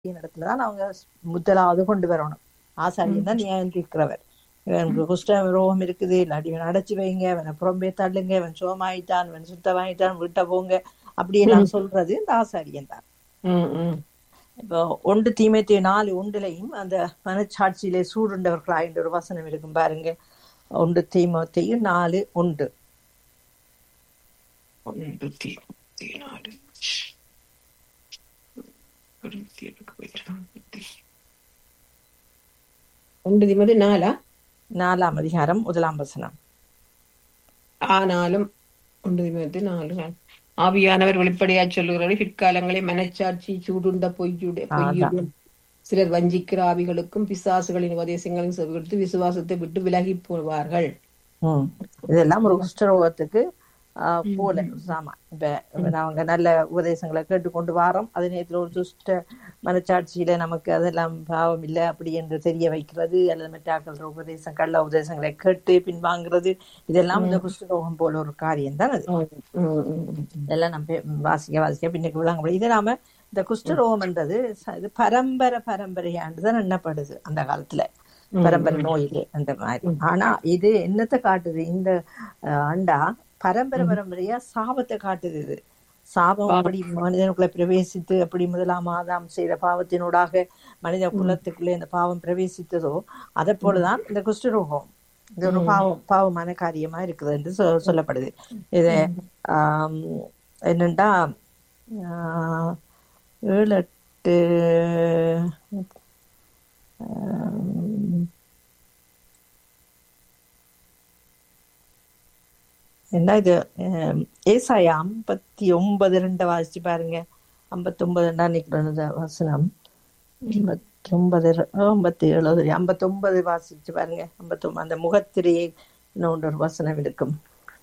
இடத்துல தான் அவங்க முதலாவது கொண்டு வரணும் ஆசாரியன் தான் நியாயம் தீர்க்கிறவர் இவனுக்கு குஷ்ட ரோகம் இருக்குது இல்லாட்டி இவன் அடைச்சு வைங்க இவனை புறம்பே தள்ளுங்க இவன் சுகமாயிட்டான் இவன் சுத்தமாயிட்டான் விட்ட போங்க அப்படியெல்லாம் சொல்றது இந்த ஆசாரியன் தான் ம், ம். இப்போ ஒன்று தீமைத்து நாலு ஒன்றுலையும் அந்த மனச்சாட்சியிலே சூடுண்டவர்களாயின்ற ஒரு வசனம் இருக்கும் பாருங்க ஒன்று தீமத்தையும் நாலு ஒன்று ஒன்று தீர்த்தி நாலு. ஒரு தீர்வுக்கு போயிட்டான். ஒன்று தீமது நாலா நாலாம் அதிகாரம் முதலாம் வசனம் ஆனாலும் ஒன்று தீமது நாலு நாள் ஆவியானவர் வெளிப்படையா சொல்லுகிறார்கள் பிற்காலங்களில் மனச்சாட்சி சூடுண்ட பொய்யுடைய பொய்யுடன் சிலர் வஞ்சிக்கிற ஆவிகளுக்கும் பிசாசுகளின் உபதேசங்களையும் செவிகொடுத்து விசுவாசத்தை விட்டு விலகி போவார்கள் ம். இதெல்லாம் ஒரு குஷ்டரோகத்துக்கு ஆஹ், போல சாமா இப்ப இப்ப அவங்க நல்ல உபதேசங்களை கேட்டுக்கொண்டு வாரோம் அதே நேரத்தில் ஒரு துஷ்ட மனச்சாட்சியில நமக்கு அதெல்லாம் பாவம் இல்லை அப்படி என்று தெரிய வைக்கிறது அல்லது மற்றாக்கள் உபதேசம் கள்ள உபதேசங்களை கேட்டு பின்வாங்கிறது இதெல்லாம் இந்த குஷ்டரோகம் போல ஒரு காரியம் தான் அது ம், ம், ம். இதெல்லாம் நம்ம வாசிக்க வாசிக்க பின்னுக்கு விளங்க முடியும் இது நாம இந்த குஷ்டரோகம்ன்றது ச- இது பரம்பரை பரம்பரையாண்டு தான் எண்ணப்படுது அந்த காலத்துல பரம்பரை நோயிலே அந்த மாதிரி ஆனா இது என்னத்தை காட்டுது இந்த அஹ், அண்டா பரம்பரை பரம்பரையா சாபத்தை காட்டுது இது சாபம் அப்படி மனிதனுக்குள்ள பிரவேசித்து அப்படி முதலாம் ஆதாம் செய்த பாவத்தினூடாக மனித குலத்துக்குள்ளே இந்த பாவம் பிரவேசித்ததோ அதை போலதான் இந்த குஷ்டரோகம் இது ஒரு பாவம் பாவமான காரியமா இருக்குது என்று சொ- சொல்லப்படுது இது ஆம், என்னண்டா ஆஹ், ஏழு எட்டு ஆம், என்ன இது ஆம், ஏசாயா ஐம்பத்தி ஒன்பது ரெண்ட வாசிச்சு பாருங்க ஐம்பத்தி ஒன்பது ரெண்டா நிக்கிறது வசனம் ஐம்பத்தி ஒன்பது ஐம்பத்தி ஏழு ஐம்பத்தி ஒன்பது வாசிச்சு பாருங்க ஐம்பத்தி ஒன்பது அந்த முகத்திரையை இன்னொன்று ஒரு வசனம் இருக்கும்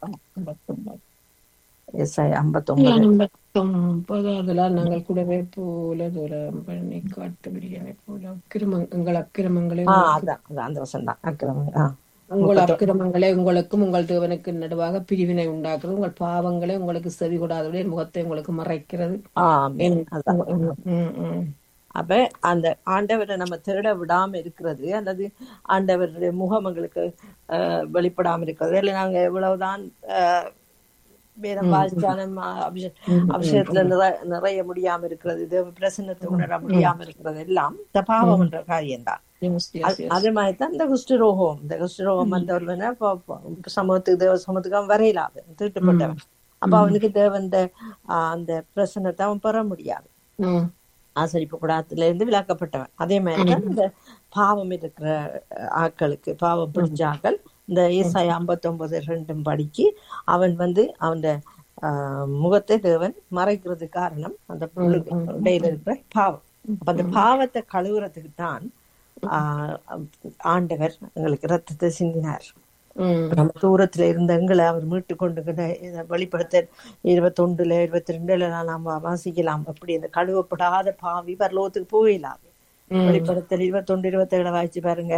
ஏசாயா ஐம்பத்தி ஒன்பது ஐம்பத்தொன்பது அதெல்லாம் நாங்கள் கூடவே போல தூரம் பண்ணி காட்டுபடியாய் போல அக்கிரம எங்கள் அக்கிரமங்களை ஆ அதான் அதான் அந்த வசனம் தான் அக்கிரமம் ஆ உங்கள் அக்கிரமங்களை உங்களுக்கும் உங்கள் தேவனுக்கு நடுவாக பிரிவினை உண்டாக்குறது உங்கள் பாவங்களை உங்களுக்கு செவி கொடாதபடி என் முகத்தை உங்களுக்கு மறைக்கிறது ஆமென். அதான் ம், ம். அப்ப அந்த ஆண்டவரை நம்ம திருட விடாம இருக்கிறது அல்லது ஆண்டவருடைய முகம் எங்களுக்கு ஆஹ், வெளிப்படாம இருக்கிறது இல்லை நாங்க எவ்வளவுதான் ஆஹ், வேதம் வாசிச்சாலும் ஆஹ், அபிஷே- அபிஷேகத்துல நிறை நிறைய முடியாம இருக்கிறது இது பிரசன்னத்தை உணர முடியாம இருக்கிறது எல்லாம் இந்த பாவம் என்ற காரியம்தான் Yes, yes, அது- yes. அதே மாதிரி தான் இந்த குஷ்டரோகம் இந்த குஷ்டரோகம் வந்தவர்னா சமூகத்துக்கு தேவ சமூகத்துக்கு அவன் வரையிலாது தீட்டுப்பட்டவன் அப்ப அவனுக்கு தேவன் அந்த பிரசன்னத்தை அவன் பெற முடியாது ம், ஆசரிப்பு கூடாரத்துல இருந்து விலக்கப்பட்டவன் அதே மாதிரி தான் இந்த பாவம் இருக்கிற அஹ், ஆட்களுக்கு பாவம் பிடிச்ச ஆட்கள் இந்த ஏசாய் ஐம்பத்தொன்பது ரெண்டும் படிச்சு அவன் வந்து அவன் முகத்தை தேவன் மறைக்கிறது காரணம் அந்த புல்லுக்கு இடையில இருக்கிற பாவம் அப்ப அந்த பாவத்தை கழுவுறதுக்கு தான் ஆஹ், ஆண்டவர் எங்களுக்கு ரத்தத்தை சிந்தினார் ம். நம்ம தூரத்துல இருந்த எங்களை அவர் மீட்டு கொண்டு கிட்ட இதை வெளிப்படுத்த இருபத்தொண்டுல இருபத்தி ரெண்டுல நாம வாசிக்கலாம் அப்படி இந்த கழுவப்படாத பாவி பரலோகத்துக்கு போயிடலாம் வெளிப்படுத்தல் இருபத்தொண்டு இருபத்தேழு வாசிச்சு பாருங்க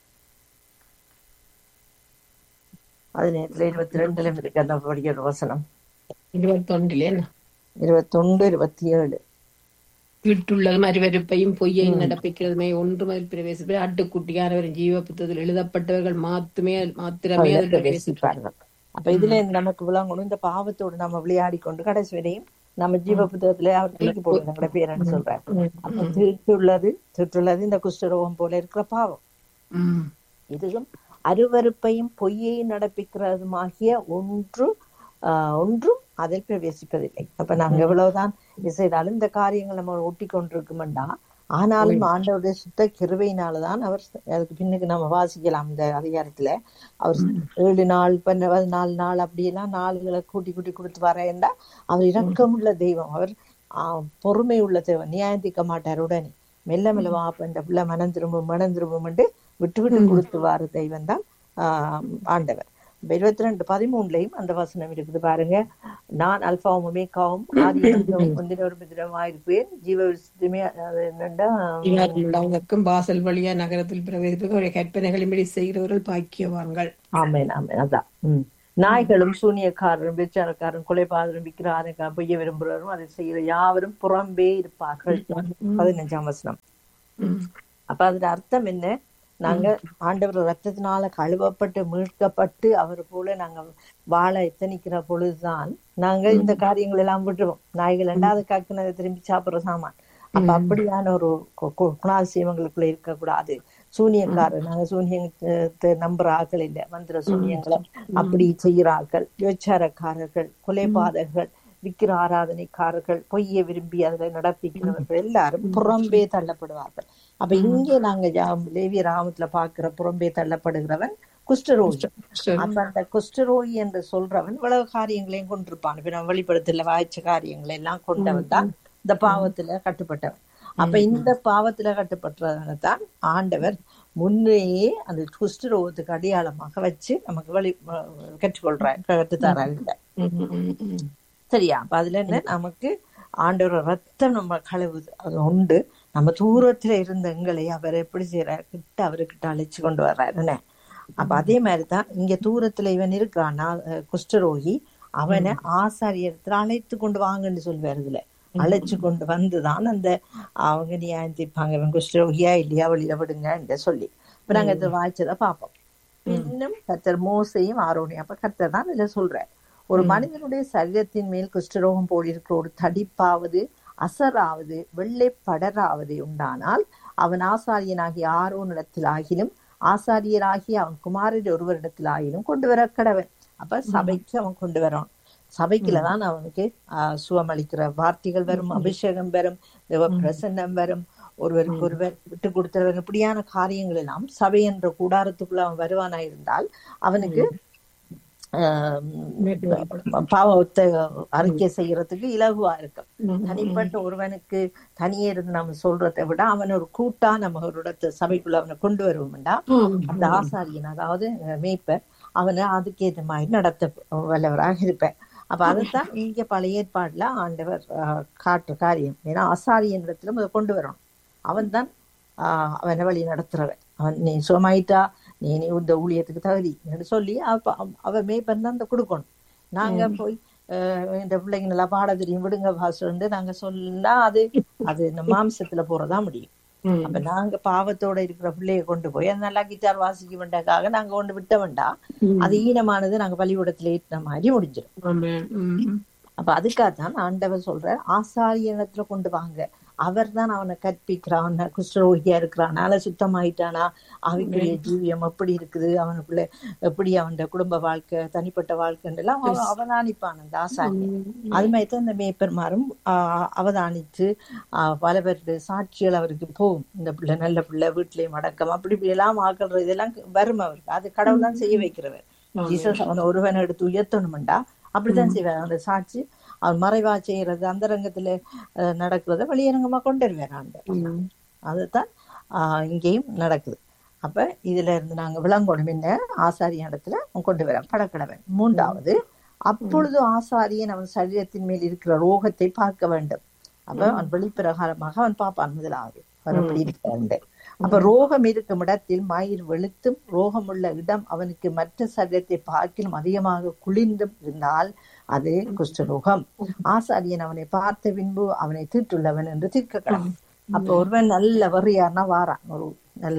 அது நேரத்துல இருபத்தி ரெண்டுல இருக்கு அந்த படிக்கிற வசனம் இருபத்தொன்றிலே என்ன? இருபத்தொண்டு இருபத்தி ஏழு வீட்டுள்ளதும் அறிவறுப்பையும் பொய்யையும் நடப்பிக்கிறதுமே ஒன்று முதல் பிரவேசிப்பை ஆட்டுக்குட்டியானவரின் ஜீவ புத்தகத்தில் எழுதப்பட்டவர்கள் மாத்துமே மாத்திரமே அதில் பிரவேசி பிரவேசிப்பார்கள் அப்ப இதுல இருந்து நமக்கு விளங்கணும் இந்த பாவத்தோடு நம்ம விளையாடி கொண்டு கடைசி வரையும் நம்ம ஜீவ புத்தகத்துல அவர் தூக்கி போடுங்க எங்களை பேரன்னு சொல்றாரு அப்ப தீட்டுள்ளது தீட்டுள்ளது இந்த குஷ்டரோகம் போல இருக்கிற பாவம் ம். இதுவும் அருவருப்பையும் பொய்யையும் நடப்பிக்கிறதுமாகிய ஒன்று ஆஹ், ஒன்றும் அதில் பிரவேசிப்பதில்லை அப்ப நாங்க எவ்வளவுதான் இது செய்தாலும் இந்த காரியங்கள் நம்ம ஒட்டி கொண்டிருக்குமெண்டா ஆனாலும் ஆண்டவருடைய சுத்த கிருபையினாலதான் அவர் அதுக்கு பின்னுக்கு நம்ம வாசிக்கலாம் இந்த அதிகாரத்துல அவர் ஏழு நாள் பண்ண நாலு நாள் அப்படியெல்லாம் நாளுகளை கூட்டி கூட்டி கொடுத்து வரேன்டா அவர் இரக்கமுள்ள தெய்வம் அவர் ஆஹ், பொறுமை உள்ள தெய்வம் நியாயந்திக்க மாட்டார் உடனே மெல்ல மெல்ல வா அப்ப இந்த பிள்ளை மனம் திரும்பும் மனம் திரும்பும்ட்டு விட்டு விட்டு கொடுத்து வார தெய்வம் தான் ஆஹ், ஆண்டவர் இப்ப இருபத்தி ரெண்டு பதிமூணுலயும் அந்த வசனம் இருக்குது பாருங்க நான் அல்பாவும் ஒமேகாவும் ஒன்றினோர் மிதிரமாயிருப்பேன் ஜீவ விசுத்தமே அது என்னண்டா அதிகாரம் உள்ளவங்களுக்கும் வாசல் வழியா நகரத்தில் பிரவேசிப்பது ஒரு கற்பனைகளின்படி செய்கிறவர்கள் பாக்கியவான்கள் ஆமேன் ஆமேன் அதான் உம் நாய்களும் சூனியக்காரரும் விச்சாரக்காரரும் கொலைபாதரும் விக்கிரகாரன் பொய்ய விரும்புகிறவரும் அதை செய்கிற யாவரும் புறம்பே இருப்பார்கள் பதினஞ்சாம் வசனம் ம். அப்ப அதுல அர்த்தம் என்ன நாங்க ஆண்டவர் ரத்தத்தினால கழுவப்பட்டு மீட்கப்பட்டு அவர் போல நாங்க வாழ எத்தனிக்கிற பொழுதுதான் நாங்க இந்த காரியங்கள் எல்லாம் விட்டுருவோம் நாய்கள் ரெண்டாவது காக்குனதை திரும்பி சாப்பிடுற சாமான் அப்ப அப்படியான ஒரு கு- கு- குணாதிசயங்களுக்குள்ள இருக்கக்கூடாது சூனியக்காரர் நாங்க சூனியத்தை நம்புற ஆட்கள் இல்ல மந்திர சூனியங்களை அப்படி செய்கிற ஆட்கள் விபச்சாரக்காரர்கள் கொலைபாதகர்கள் விக்கிர ஆராதனைக்காரர்கள் பொய்யை விரும்பி அதுல நடப்பிக்கிறவர்கள் எல்லாரும் புறம்பே தள்ளப்படுவார்கள் அப்ப இங்கே நாங்க ஜா- லேவிய ராமத்துல பாக்குற புறம்பே தள்ளப்படுகிறவன் குஷ்டரோகி சரி. அப்ப அந்த குஷ்டரோகி என்று சொல்றவன் இவ்வளவு காரியங்களையும் கொண்டிருப்பான் இப்ப நம்ம வெளிப்படுத்தல வாய்ச்ச காரியங்களை எல்லாம் கொண்டவன் தான் இந்த பாவத்துல கட்டுப்பட்டவன் அப்ப இந்த பாவத்துல கட்டுப்பட்டவனை தான் ஆண்டவர் முன்னையே அந்த குஷ்டரோகத்துக்கு அடையாளமாக வச்சு நமக்கு வழி கற்றுக்கொள்றார் கற்றுத்தராங்க ம், ம், ம். சரியா அப்ப அதுல என்ன நமக்கு ஆண்டவர் ரத்தம் நம்ம கழுவுது அது உண்டு நம்ம தூரத்துல இருந்த எங்களை அவர் எப்படி செய்யறாரு கிட்ட அவர்கிட்ட அழைச்சு கொண்டு வர்றாரு என்ன அப்ப அதே மாதிரிதான் இங்க தூரத்துல இவன் இருக்கிறான் குஷ்டரோகி அவனை ஆசாரியத்துல அழைத்து கொண்டு வாங்கன்னு சொல்லுவார் இதுல அழைச்சு கொண்டு வந்துதான் அந்த அவங்க நியாயம் தீர்ப்பாங்க இவன் குஷ்டரோகியா இல்லையா வழியில விடுங்க சொல்லி இப்ப நாங்க இதை வாய்ச்சதை பார்ப்போம் இன்னும் கர்த்தர் மோசையும் ஆரோனியும் அப்ப கர்த்தர் தான் இதுல சொல்றார் ஒரு மனிதனுடைய சரீரத்தின் மேல் குஷ்டரோகம் போலிருக்கிற ஒரு தடிப்பாவது அசராவது வெள்ளை படராவது உண்டானால் அவன் ஆசாரியனாகிய ஆரோனிடத்தில் ஆகிலும் ஆசாரியராகிய அவன் குமாரர் ஒருவரிடத்தில் ஆகிலும் கொண்டு வர கடவன் அப்ப சபைக்கு அவன் கொண்டு வரான் சபைக்குலதான் அவனுக்கு ஆஹ் சுகமளிக்கிற வார்த்தைகள் வரும் அபிஷேகம் வரும் தேவ பிரசன்னம் வரும் ஒருவருக்கு ஒருவர் விட்டு கொடுத்தவர் இப்படியான காரியங்கள் எல்லாம் சபை என்ற கூடாரத்துக்குள்ள அவன் வருவானா இருந்தால் அவனுக்கு ஆஹ் பாவத்தை அறிக்கை செய்யறதுக்கு இலகுவா இருக்கும் தனிப்பட்ட ஒருவனுக்கு தனியே இருந்து நம்ம சொல்றதை விட அவன் ஒரு கூட்டா நம்ம ஒரு இடத்து சபைக்குள்ள அவனை கொண்டு வருவோம்டா அந்த ஆசாரியன் அதாவது மேய்ப்பர் அவனை அதுக்கேற்ற மாதிரி நடத்த வல்லவராக இருப்பேன் அப்ப அதுதான் இங்க பழைய ஏற்பாடுல ஆண்டவர் ஆஹ், காட்டுற காரியம் ஏன்னா ஆசாரியன் இடத்துல முதல்ல கொண்டு வரணும் அவன் தான் ஆஹ், அவனை வழி நடத்துறவன் அவன் நீ சுகமாயிட்டா நீ நீ இந்த ஊழியத்துக்கு தகுதி என்று சொல்லி அப்ப அவ- அவ மேய்ப்பன் தான் அந்த கொடுக்கணும் நாங்க போய் ஆஹ், இந்த பிள்ளைங்க நல்லா பாட தெரியும் விடுங்க பாஸ்டர்ன்னு நாங்க சொன்னா அது அது இந்த மாம்சத்துல போறதா முடியும் ம். அப்ப நாங்க பாவத்தோட இருக்கிற பிள்ளைய கொண்டு போய் அது நல்லா கிட்டார் வாசிக்க வேண்டாக்காக நாங்க கொண்டு விட்ட வேண்டாம் அது ஈனமானது நாங்க பள்ளிக்கூடத்துல ஏற்றின மாதிரி முடிஞ்சிடும் ஆமென். ம். அப்ப அதுக்காக தான் ஆண்டவர் சொல்ற ஆசாரியனத்துல கொண்டு வாங்க அவர் தான் அவனை கற்பிக்கிறான் குஷ்டரோகியா இருக்கிறானால சுத்தமாயிட்டானா ஆவிக்குரிய ஜீவியம் எப்படி இருக்குது அவனுக்குள்ள எப்படி அவன் குடும்ப வாழ்க்கை தனிப்பட்ட வாழ்க்கைன்றெல்லாம் அவன் அவதானிப்பான் அந்த ஆசாரியன் அது மாதிரி தான் இந்த மேய்ப்பர்மாரும் ஆஹ் அவதானித்து ஆஹ் பல பேருடைய சாட்சிகள் அவருக்கு போகும் இந்த பிள்ளை நல்ல பிள்ளை வீட்டிலேயும் அடக்கம் அப்படி இப்படி எல்லாம் ஆக்கள் இதெல்லாம் வரும் அவருக்கு அது கடவுள் தான் செய்ய வைக்கிறவர் ஜீசஸ் அவனை ஒருவனை எடுத்து உயர்த்தணும்டா அப்படித்தான் செய்வார் அவனோட சாட்சி அவன் மறைவா செய்யறது அந்தரங்கத்துல அஹ், நடக்கிறத வெளியரங்கமா கொண்டு வருவார் ஆண்டவர் ம். அதுதான் ஆஹ் இங்கேயும் நடக்குது அப்ப இதுல இருந்து நாங்க விளங்கணும் என்ன ஆசாரிய இடத்துல அவன் கொண்டு வர படக்கடவன் மூன்றாவது அப்பொழுது ஆசாரியன் அவன் சரீரத்தின் மேல் இருக்கிற ரோகத்தை பார்க்க வேண்டும் அப்ப அவன் வெளிப்பிரகாரமாக அவன் பார்ப்பான் முதலாவது அவன் அப்படி இருக்கிறான் அப்ப ரோகம் இருக்கும் இடத்தில் மயிர் வெளுத்தும் ரோகமுள்ள இடம் அவனுக்கு மற்ற சரீரத்தை பார்க்கிலும் அதிகமாக குளிர்ந்தும் இருந்தால் அது குஷ்டரோகம் ஆசாரியன் அவனை பார்த்த பின்பு அவனை தீட்டுள்ளவன் என்று தீர்க்கலாம் அப்ப ஒருவன் நல்ல வறியார்னா வாரான் ஒரு நல்ல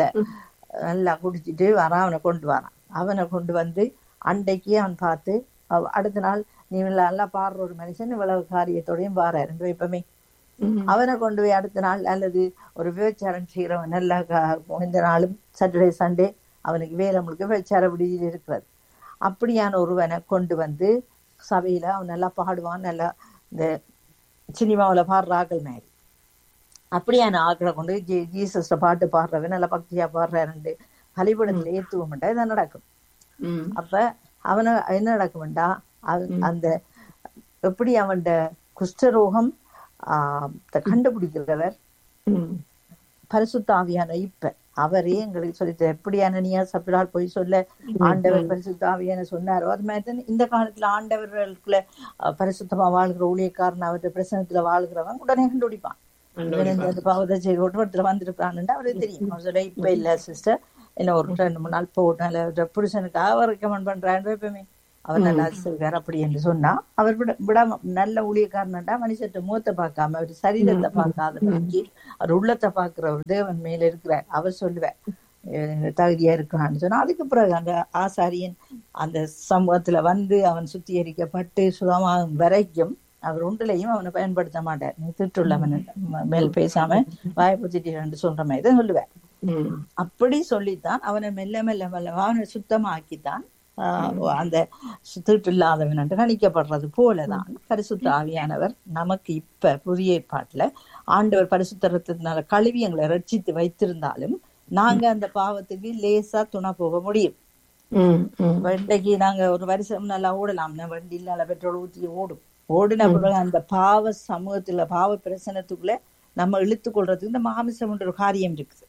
நல்லா குடிச்சிட்டு வரான் அவனை கொண்டு வரான் அவனை கொண்டு வந்து அன்றைக்கு அவன் பார்த்து அவ- அடுத்த நாள் நீ நல்லா பாடுற ஒரு மனுஷன் இவ்வளவு காரியத்தோடையும் பாரு ரெண்டு எப்பவுமே ம். அவனை கொண்டு போய் அடுத்த நாள் அல்லது ஒரு விபச்சாரம் செய்கிறவன் நல்லா கா- இந்த நாளும் சாட்டர்டே சண்டே அவனுக்கு வேலை முழுக்க விபச்சார விடுதியில் இருக்கிறது அப்படியான ஒருவனை கொண்டு வந்து சபையில அவன் நல்லா பாடுவான் நல்லா இந்த சினிமாவில் பாடுற ஆக்கள் மாதிரி அப்படியான ஆக்களை கொண்டு ஜீ- ஜீசஸ்ல பாட்டு பாடுறவன் நல்லா பக்தியா பாடுறாருண்டு பலிபடத்துல ஏத்துவோம்டா இதான் நடக்கும் ம். அப்ப அவனை என்ன நடக்கும்டா அவன் அந்த எப்படி அவன் குஷ்டரோகம் ஆஹ் த- கண்டுபிடிக்கிறவர் ம். பரிசுத்த ஆவியான இப்ப அவரே எங்களுக்கு சொல்லிட்டு எப்படி அனனியா சப்பிடால் போய் சொல்ல ஆண்டவர் பரிசுத்த ஆவியான சொன்னாரோ அது மாதிரி தான் இந்த காலத்துல ஆண்டவர்களுக்குள்ள அஹ், பரிசுத்தமா வாழ்கிற ஊழியக்காரன் அவருடைய பிரசனத்துல வாழ்கிறவன் உடனே கண்டுபிடிப்பான் இவன் இந்த இந்த பாவத்தை செய்ய ஒருத்தர் வந்திருப்பான்னு அவருக்கு தெரியும் அவன் சொல்ல இப்ப இல்ல சிஸ்டர் என்ன ஒரு ரெண்டு மூணு நாள் போகட்டும் இல்ல ஒரு புருஷனுக்காக அவர் ரெக்கமெண்ட் பண்றான்னு எப்பவுமே அவர் நல்லா செய்வார் அப்படி என்று சொன்னா அவர் விட விட நல்ல ஊழியக்காரன்டா மனுஷத்தை முகத்தை பார்க்காம அவர் சரீரத்தை பார்க்காத அவர் உள்ளத்தை பார்க்கிற ஒரு தேவன் மேல இருக்கிறார் அவர் சொல்லுவார் அஹ் தகுதியா இருக்கிறான்னு சொன்னா அதுக்கு பிறகு அந்த ஆசாரியன் அந்த சமூகத்துல வந்து அவன் சுத்திகரிக்கப்பட்டு சுகமாகும் வரைக்கும் அவர் ஒன்றிலையும் அவனை பயன்படுத்த மாட்டார் நீ திட்டுள்ளவன் மேல் பேசாம வாய புத்திட்டு சொல்ற மாதிரி தான் சொல்லுவேன் ம். அப்படி சொல்லித்தான் அவனை மெல்ல மெல்ல மெல்ல அவனை சுத்தமாக்கித்தான் ஆஹ் அந்த சுத்திட்டு இல்லாதவன் என்று கணிக்கப்படுறது போலதான் பரிசுத்த ஆவியானவர் நமக்கு இப்ப புதிய ஏற்பாட்டுல ஆண்டவர் பரிசுத்தரத்தினால கழுவி எங்களை ரட்சித்து வைத்திருந்தாலும் நாங்க அந்த பாவத்துக்கு லேசா துணை போக முடியும் ம், ம். வண்டிக்கு நாங்க ஒரு வருஷம் நல்லா ஓடலாம் வண்டி இல்லாத பெட்ரோல் ஊத்தி ஓடும் ஓடின பிறகு அந்த பாவ சமூகத்துல பாவ பிரச்சனத்துக்குள்ள நம்ம இழுத்து கொள்றதுக்கு இந்த மாமிசம் ஒரு காரியம் இருக்குது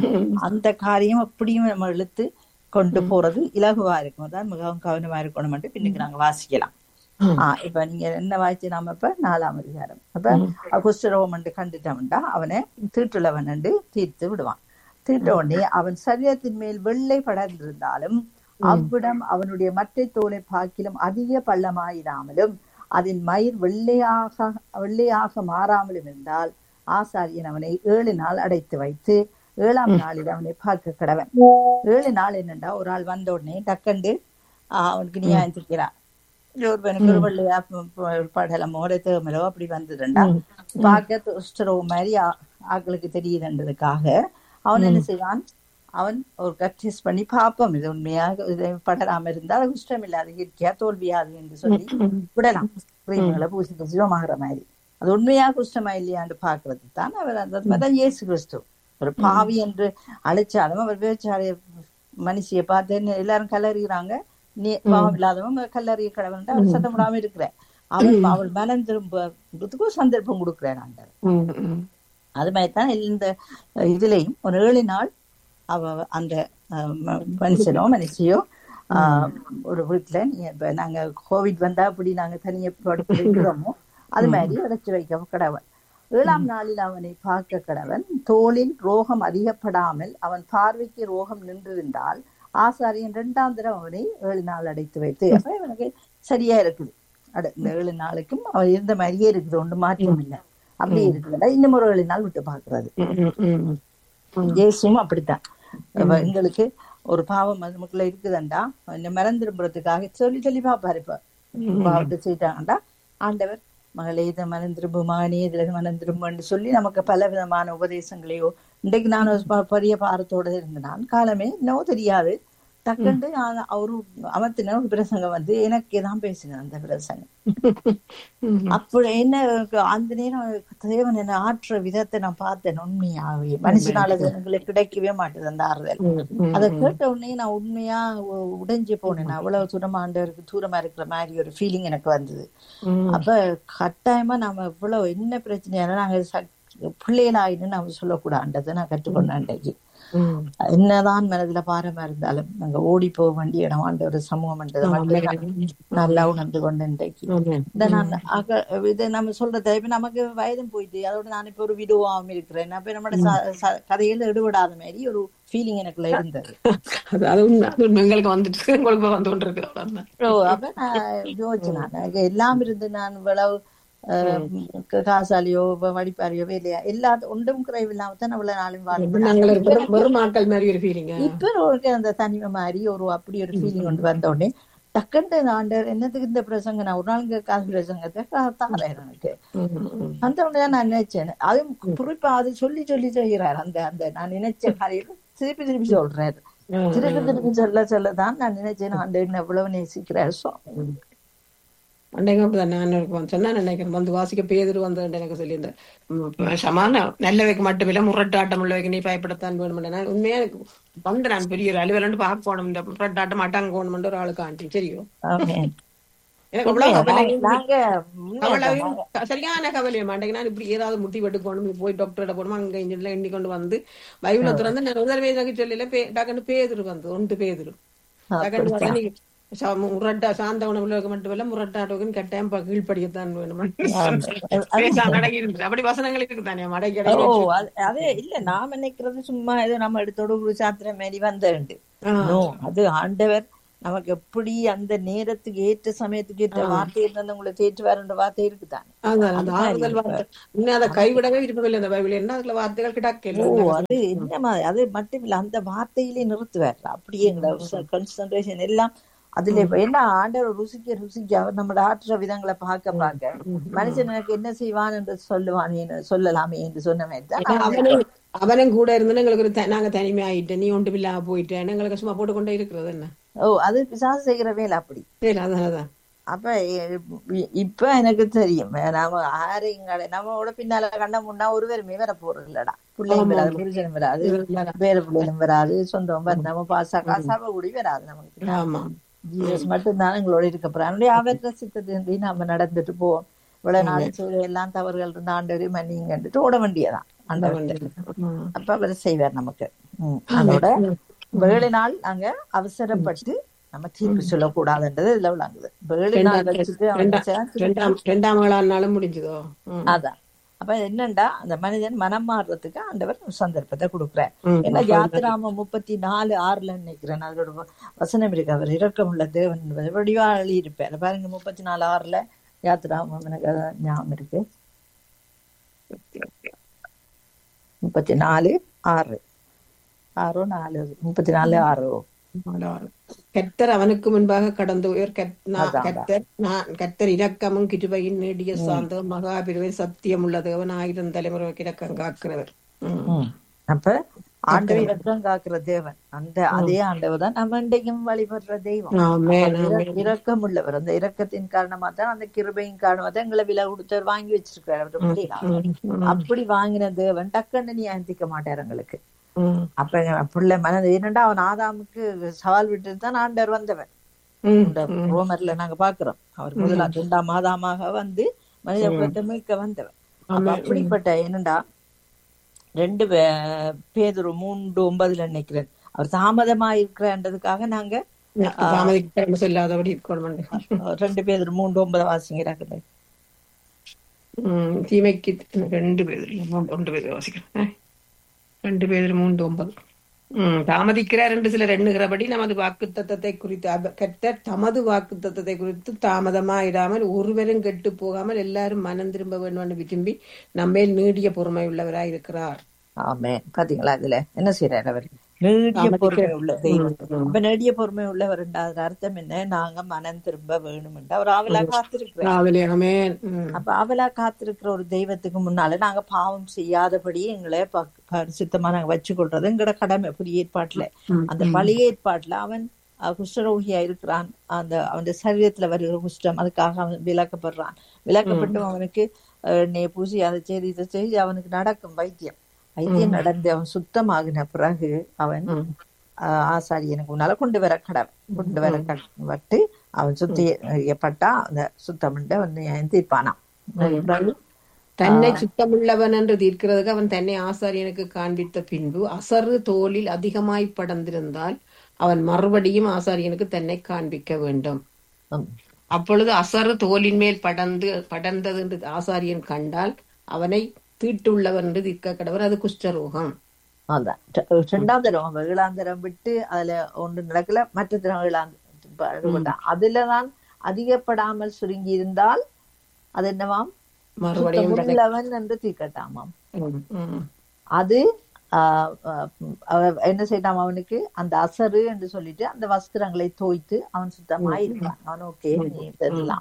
அந்த காரியம் அப்படியும் நம்ம இழுத்து கொண்டு போறது இலகுவா இருக்கும் அதான் மிகவும் கவனமா இருக்கணும் பின்னுக்கு நாங்க வாசிக்கலாம் ஆஹ் இப்ப நீங்க என்ன வாய்ச்சி நாம இப்ப நாலாம் அதிகாரம் அப்ப குஷ்டரோகம் கண்டுட்டவன்டா அவனை தீட்டுள்ளவன் என்று தீர்த்து விடுவான் தீட்ட உடனே அவன் சரீரத்தின் மேல் வெள்ளை படர்ந்திருந்தாலும் அவ்விடம் அவனுடைய மற்ற தோலை பாக்கிலும் அதிக பள்ளமாயிராமலும் அதன் மயிர் வெள்ளையாக வெள்ளையாக மாறாமலும் இருந்தால் ஆசாரியன் அவனை ஏழு நாள் அடைத்து வைத்து ஏழாம் நாளில் அவனை பார்க்க கடவன் ஏழு நாள் என்னண்டா ஒரு ஆள் வந்த உடனே டக்கண்டு ஆஹ் அவனுக்கு நியாயம் திக்கிறான் ஒருவனுக்கு ஒரு வெள்ளையா ப- ப- படலமோ ஒரு தேமலோ அப்படி வந்ததுண்டா பார்க்க துஷ்டரவு மாதிரி ஆ- ஆட்களுக்கு தெரியுதுன்றதுக்காக அவன் என்ன செய்வான் அவன் ஒரு கட்சிஸ் பண்ணி பார்ப்போம் இது உண்மையாக இது படராம இருந்தால் அது குஷ்டம் இல்லாத இயற்கையா தோல்வியாது என்று சொல்லி விடலாம் கிரீம்களை பூசி பூசி சுகமாகிற மாதிரி அது உண்மையா குஷ்டமா இல்லையான்னு பாக்குறது தான் அவர் அந்த மாதிரிதான் இயேசு கிறிஸ்து ஒரு பாவி என்று அழைச்சாலும் அவர் வேச்சாரிய மனுஷிய பார்த்து என்ன எல்லாரும் கல்லறிகிறாங்க நீ பாவம் இல்லாதவங்க கல்லறிய கடவுள் அவர் சத்தம் விடாம இருக்கிற அவள் அவள் மனம் திரும்புறதுக்கும் சந்தர்ப்பம் கொடுக்கிறார் ஆண்டவர் ம், ம். அது மாதிரி தான் இந்த இதுலயும் ஒரு ஏழு நாள் அவ அந்த அஹ், ம- மனுஷனோ மனுஷியோ ஆஹ், ஒரு வீட்டுல நீ இப்ப நாங்க கோவிட் வந்தா அப்படி நாங்க தனியா படுக்கிறோமோ அது மாதிரி அடைச்சு வைக்க கடவன் ஏழாம் நாளில் அவனை பார்க்க கடவன் தோளில் ரோகம் அதிகப்படாமல் அவன் பார்வைக்கு ரோகம் நின்றிருந்தால் ஆசாரியன் இரண்டாம் தடவை அவனை ஏழு நாள் அடைத்து வைத்து அப்ப இவனுக்கு சரியா இருக்குது அட இந்த ஏழு நாளைக்கும் அவன் இருந்த மாதிரியே இருக்குது ஒன்றும் மாற்றம் இல்லை அப்படியே இருக்குதுடா இன்னும் ஒரு ஏழு நாள் விட்டு பாக்குறது ம், ம், ம். இயேசுவும் அப்படித்தான் அப்ப எங்களுக்கு ஒரு பாவம் நமக்குள்ள இருக்குதுண்டா என்ன மறந்துரும்புறதுக்காக சொல்லி சொல்லி பாப்பாரு இப்ப பாவத்தை செய்யிட்டாங்கடா ஆண்டவர் மகளே இதை மறந்துரும்பு மகனே இதுல மறந்துரும்புன்னு சொல்லி நமக்கு பல விதமான உபதேசங்களையோ இன்றைக்கு நான் ஒரு ப- பெரிய பாரத்தோட இருந்தேன் காலமே இன்னும் தெரியாது டக்குண்டு நான் அவரு அமர்த்தின ஒரு பிரசங்கம் வந்து எனக்கே தான் பேசினேன் அந்த பிரசங்கம் ம். அப்படி என்ன அந்த நேரம் தேவன் என்ன ஆற்ற விதத்தை நான் பார்த்தேன் உண்மையாவே மனுஷனால எங்களுக்கு கிடைக்கவே மாட்டேது அந்த ஆறுதல் ம், ம். அதை கேட்ட உடனே நான் உண்மையா உ- உடைஞ்சு போனேன் நான் அவ்வளவு தூரமா ஆண்டவருக்கு தூரமா இருக்கிற மாதிரி ஒரு ஃபீலிங் எனக்கு வந்தது ம். அப்ப கட்டாயமா நாம இவ்வளவு என்ன பிரச்சனையான நாங்க சக்- பிள்ளைகளாயின்னு நாம சொல்லக்கூடாதுன்றதை நான் கற்றுக்கொண்டேன் அன்றைக்கு ம். என்னதான் மனதுல பாரமா இருந்தாலும் நாங்க ஓடி போக வேண்டிய இடம் ஆண்டவர் சமூகம்ன்றது மட்டும் நான் நல்லா உணர்ந்து கொண்டேன் இன்றைக்கு ஆமென். இதை நான் அக இதை நம்ம சொல்றத இப்ப நமக்கு வயதும் போயிட்டு அதோட நான் இப்ப ஒரு விடுவாவும் இருக்கிறேன் அப்ப நம்மளோட ச- ச- கதையில ஈடுபடாத மாதிரி ஒரு ஃபீலிங் எனக்குள்ள இருந்தது அது அது உண்மை அது உண்மை. எங்களுக்கு வந்துட்டு உங்களுக்கு வந்து கொண்டு இருக்கு அவ்வளவுதான். ஓ, அப்ப நான் யோசிச்சேன் நான் எனக்கு எல்லாம் இருந்து நான் இவ்வளவு அஹ், காசாலியோ வ- வடிப்பாரியோ வேலையா எல்லா ஒன்றும் குறைவில்லாம தான் அவ்வளவு நாளும் இப்ப வாழ்ந்தேன் நாங்கள் ஒரு வெறும் வெறும் ஆட்கள் மாதிரி ஒரு ஃபீலிங்க இப்ப ஒரு அந்த தனிமை மாதிரி ஒரு அப்படி ஒரு ஃபீலிங் கொண்டு வந்த உடனே டக்குன்னு இந்த ஆண்டவர் என்னத்துக்கு இந்த பிரசங்க நான் ஒரு நாள் இங்க காசு பிரசங்கத்தை கா- தாரேன் எனக்கு அந்த உடனே தான் நான் நினைச்சேன் அதுவும் குறிப்பா அது சொல்லி சொல்லி செய்கிறார் அந்த அந்த நான் நினைச்ச காரியம் திருப்பி திருப்பி சொல்றாரு திருப்பி திருப்பி சொல்ல சொல்லதான் நான் நினைச்சேன் ஆண்டவர் எவ்வளவு நேசிக்கிறார் சோ அன்றைக்கு அப்படிதான் நான் இருக்கும் சொன்னா நினைக்கிறேன் வந்து வாசிக்க பேதர் வந்து எனக்கு சொல்லியிருந்தேன் உம் சமான நல்லவைக்கு மட்டும் இல்ல முரட்டாட்டம் உள்ளவைக்கு நீ பயப்படத்தான் வேணும் நான் உண்மையா எனக்கு வந்து நான் பெரிய ஒரு அலுவலண்டு பார்க்க போகணும் இந்த முரட்டாட்டம் அட்டாங்க போகணும்னு ஒரு ஆளுக்கு ஆண்டி சரியோ ஆமென். எனக்கு அவ்வளவு கவலையும் நாங்க உண்மையா கவலையும் சரியான கவலையும் மாட்டேங்க நான் இப்படி ஏதாவது முட்டி வெட்டு போகணும் போய் டாக்டர்கிட்ட போகணும் அங்க இன்ஜின்ல எண்ணி கொண்டு வந்து பைபிள திறந்து நான் முதல் வேதனைக்கு சொல்லல பே டக்குன்னு பேதுரு வந்து ஒன்று பேதுரு டக்குன்னு பார்த்தா நீ சா- முரட்டா சாந்த உணவுகளுக்கு மட்டுமல்ல முரட்டாட்டுக்கு கட்டாயம் ப- கீழ்ப்படியத்தான் வேணும் பேசாம அடங்கி இருந்துச்சு அப்படி வசனங்கள் இருக்குதானே அடங்கி ஓ அடங்கி அது- அதே இல்ல நான் நினைக்கிறது சும்மா ஏதோ நம்ம எடுத்தோட ஒரு சாத்திரம் மாரி வந்தேன் ஆ. நோ அது ஆண்டவர் நமக்கு எப்படி அந்த நேரத்துக்கு ஏற்ற சமயத்துக்கு ஏற்ற வார்த்தை இருந்தாலும் உங்களை தேற்று வரன்ற வார்த்தை இருக்குதானே அதான் அந்த ஆறுதல் வார்த்தை இன்னும் அதை கைவிடவே விரும்பவில்லை அந்த பைபிள் என்ன அதுல வார்த்தைகள் ஓ கிடக்கல அது என்ன மாதிரி அது மட்டும் இல்ல அந்த வார்த்தையிலே நிறுத்துவார் அப்படியே எங்களோட கான்சன்ட்ரேஷன் எல்லாம் அதுல இப்ப என்ன ஆண்டவர் ருசிக்க ருசிக்க அவர் நம்மளோட ஆற்ற விதங்களை பார்க்க பார்க்க மனுஷன் எனக்கு என்ன செய்வான் என்று சொல்லுவான் சொல்லலாமே என்று சொன்ன மாதிரி தான் ஏன்னா அவனும் அவனும் கூட இருந்து எங்களுக்கு ஒரு த- நாங்க தனிமையாயிட்டேன் நீ ஒன்று இல்லாம போயிட்டேன் எங்களுக்கு சும்மா போட்டுக்கொண்டே இருக்கிறது என்ன ஓ அது பிசாசு செய்கிற வேலை அப்படி சரி அதான் அதான் அப்ப இ- இப்ப எனக்கு தெரியும் நாம ஆரையும் கடை நம்மளோட பின்னால கண்ட முன்னா ஒருவருமே வர போறது இல்லடா பிள்ளையும் வராது புருஷனும் வராது வேற பிள்ளைகளும் வராது சொந்தம் வர நம்ம பாசா காசாவ கூடி வராது நமக்கு ஆமா ஜீசஸ் மட்டும்தான் எங்களோட இருக்க போறாங்க அவற்ற சித்தத்தின்றி நாம நடந்துட்டு போவோம் இவ்வளவு நாள் செய்த எல்லாம் தவறுகள் இருந்த ஆண்டவரையும் மன்னிங்கன்ட்டு ஓட வேண்டியதான் ஆண்டவர் ம். அப்ப அவர் செய்வார் நமக்கு உம் அதோட வேலை நாள் நாங்க அவசரப்பட்டு நம்ம தீர்ப்பு சொல்லக்கூடாதுன்றது இதுல விளங்குது வேலை நாள் வச்சுட்டு அவன் செய்யான் ரெண்டாம் ரெண்டாம் நாளானாலும் முடிஞ்சதோ ம். அதான் அப்ப என்னண்டா அந்த மனிதன் மனம் மாறுறதுக்கு ஆண்டவர் சந்தர்ப்பத்தை கொடுக்குறார் ம். ஏன்னா யாத்திராம முப்பத்தி நாலு ஆறுல நினைக்கிறேன் அதோட வ- வசனம் இருக்கு அவர் இரக்கமுள்ள தேவன் வடிவாளி இருப்பார் பாருங்க முப்பத்தி நாலு ஆறுல யாத்திராமம் எனக்கு அது ஞாபகம் இருக்கு முப்பத்தி நாலு ஆறு ஆறோ நாலு முப்பத்தி நாலு ஆறோ கர்த்தர் அவனுக்கு முன்பாக கடந்து உயர் கர்த்- நான் அதான், கர்த்தர் நான் கர்த்தர் இரக்கமும் கிருபையின் நீடிய சாந்தம் மகாபிரிவை சத்தியம் உள்ள தேவன் ஆயிரம் தலைமுறைக்கு இரக்கம் காக்கிறவர் ம். ம். அப்ப ஆண்டவர் இரக்கம் காக்குற தேவன் அந்த அதே ஆண்டவர் தான் நம்ம இன்றைக்கும் வழிபடுற தெய்வம் ஆமென், அவர் ஆமென். இர- இரக்கம் உள்ளவர் அந்த இரக்கத்தின் காரணமா தான் அந்த கிருபையின் காரணமா தான் எங்களை விலை கொடுத்தவர் வாங்கி வச்சிருக்காரு அவர் பிள்ளைகள் ம், ம், அப்படி வாங்கின தேவன் டக்குன்னு நீ அந்திக்க மாட்டார் எங்களுக்கு ம், அப்ப எங்க பிள்ளை மனது என்னண்டா அவன் ஆதாமுக்கு சவால் விட்டு தான் ஆண்டவர் வந்தவன் ம், இந்த ரோமர்ல நாங்க பாக்குறோம் அவர் முதலாம் இரண்டாம் ஆதாமாக வந்து மனித குலத்தை மீட்க வந்தவன் அப்ப அப்படிப்பட்ட என்னண்டா ரெண்டு பே- பேதுரு மூன்று ஒன்பதுல நினைக்கிறேன் அவர் தாமதமா இருக்கிறன்றதுக்காக நாங்க தாமதிக்க சொல்லாதபடி இருக்கணும் ரெண்டு பேர் மூன்று ஒன்பது வாசிங்கிறாங்க ம், தீமைக்கு ரெண்டு பேர் ஒன்று பேர் வாசிக்கிறேன் ரெண்டு பேர் மூன்று ஒன்பது ம், தாமதிக்கிறார் என்று சிலர் எண்ணுகிறபடி நமது வாக்கு தத்தத்தை குறித்து அப- கர்த்தர் தமது வாக்கு தத்தத்தை குறித்து தாமதமாயிடாமல் ஒருவரும் கெட்டு போகாமல் எல்லாரும் மனம் திரும்ப வேண்டும் என்று விரும்பி நம்மேல் நீடிய பொறுமை உள்ளவராய் இருக்கிறார் ஆமே பாத்தீங்களா இதுல என்ன செய்யறாரு அவர் நீடிய பொறுமை உள்ள தெய்வம் அப்ப நீடிய பொறுமை உள்ளவர் ரெண்டாவது அர்த்தம் என்ன நாங்க மனம் திரும்ப வேணும் அவர் ஆவலா காத்திருக்கிறார் ராவிலே ஆமென். ம், அப்ப ஆவலா காத்திருக்கிற ஒரு தெய்வத்துக்கு முன்னால நாங்க பாவம் செய்யாதபடி எங்களை ப- பரிசுத்தமா நாங்க வச்சுக்கொள்றது எங்களோட கடமை புதிய ஏற்பாட்டுல ம், அந்த பழைய ஏற்பாட்டுல அவன் அஹ், குஷ்டரோகியா இருக்கிறான் அந்த அவன் சரீரத்துல வருகிற குஷ்டம் அதுக்காக அவன் விளக்கப்படுறான் விளக்கப்பட்டு அவனுக்கு அஹ், எண்ணெயை பூசி அதை செய்து இதை செய்து அவனுக்கு நடக்கும் வைத்தியம் வைத்தியம் நடந்து அவன் சுத்தமாகின பிறகு அவன் ம். ஆஹ் ஆசாரியனுக்கு முன்னால கொண்டு வர கடவை கொண்டு வர கட்டு அவன் சுத்தியப்பட்டா அந்த சுத்தம் அவன் தீர்ப்பானான் பிறகு தன்னை சுத்தமுள்ளவன் என்று தீர்க்கிறதுக்கு அவன் தன்னை ஆசாரியனுக்கு காண்பித்த பின்பு அசறு தோலில் அதிகமாய் படர்ந்திருந்தால் அவன் மறுபடியும் ஆசாரியனுக்கு தன்னை காண்பிக்க வேண்டும் உம், அப்பொழுது அசறு தோலின் மேல் படர்ந்து படர்ந்தது என்று ஆசாரியன் கண்டால் அவனை தீட்டுள்ளவன் என்று தீர்க்க கடவர் அது குஷ்டரோகம் அதான் ரெ- ரெண்டாம் தரம் அவன் ஏழாந்தரம் விட்டு அதுல ஒன்று நடக்கல மற்ற தரம் ஏழாந்தரம் அதுலதான் அதிகப்படாமல் சுருங்கி இருந்தால் அது என்னவாம் மறுபடியும் உள்ளவன் என்று தீர்க்கட்டாமாம் உம், உம். அது ஆஹ் ஆஹ் அவ- என்ன செய்யலாம் அவனுக்கு அந்த அசரு என்று சொல்லிட்டு அந்த வஸ்திரங்களை தோய்த்து அவன் சுத்தமாயிருக்கான் அவன் ஓகே நீ இதெல்லாம்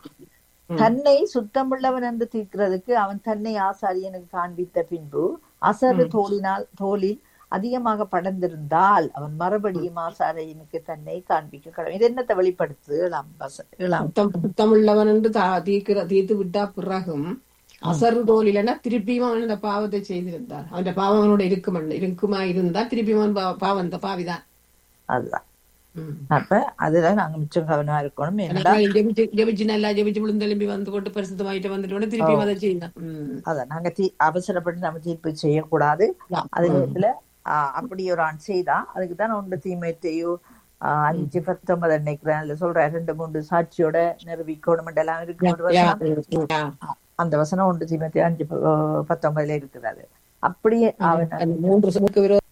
தன்னை சுத்தமுள்ளவன் என்று தீர்க்கிறதுக்கு அவன் தன்னை ஆசாரியனுக்கு காண்பித்த பின்பு அசரு தோலினால் தோலில் அதிகமாக படர்ந்திருந்தால் அவன் மறுபடியும் ஆசாரியனுக்கு தன்னை காண்பிக்க கடவுள் இது என்னத்தை வெளிப்படுத்து இளம் வச- இளம் சுத்தம் சுத்தமுள்ளவன் என்று தா- தீர்க்கிற தீர்த்து விட்டா பிறகும் அசரு தோலிலனா திருப்பியும் அவன் இந்த பாவத்தை செய்திருந்தான் அவன் பாவம் அவனோட இருக்குமா இருக்குமா இருந்தா திருப்பியும் அவன் பா- பாவம் இந்த பாவிதான் அதுதான் ம். அப்ப அதுல நாங்க மிச்சம் கவனமா இருக்கணும் ஏன்னா அதனால ஜெபிச்சு ஜெபிச்சு நல்லா ஜெபிச்சு விழுந்தெலும்பி வந்து போட்டு பரிசுத்தமாயிட்டு வந்துட்டு உடனே திருப்பியும் அதை செய்தான் ம். அத நாங்க தீ அவசரப்பட்டு நம்ம தீர்ப்பு செய்யக்கூடாது அது நேரத்துல ஆஹ் அப்படி ஒரு ஆண் செய்தா அதுக்கு தான் ஒன்று தீமைத்தையோ ஆஹ் அஞ்சு பத்தொன்பது நினைக்கிறேன் அதுல சொல்ற ரெண்டு மூன்று சாட்சியோட நிரூபிக்கணும் எல்லாம் இருக்கு ஒரு யா, வசனம். யா. அந்த வசனம் ஒன்று தீமைத்தையோ அஞ்சு ப- பத்தொன்பதுல இருக்குது அது அப்படியே அவன் அந்த மூன்று சுமக்கு விரோத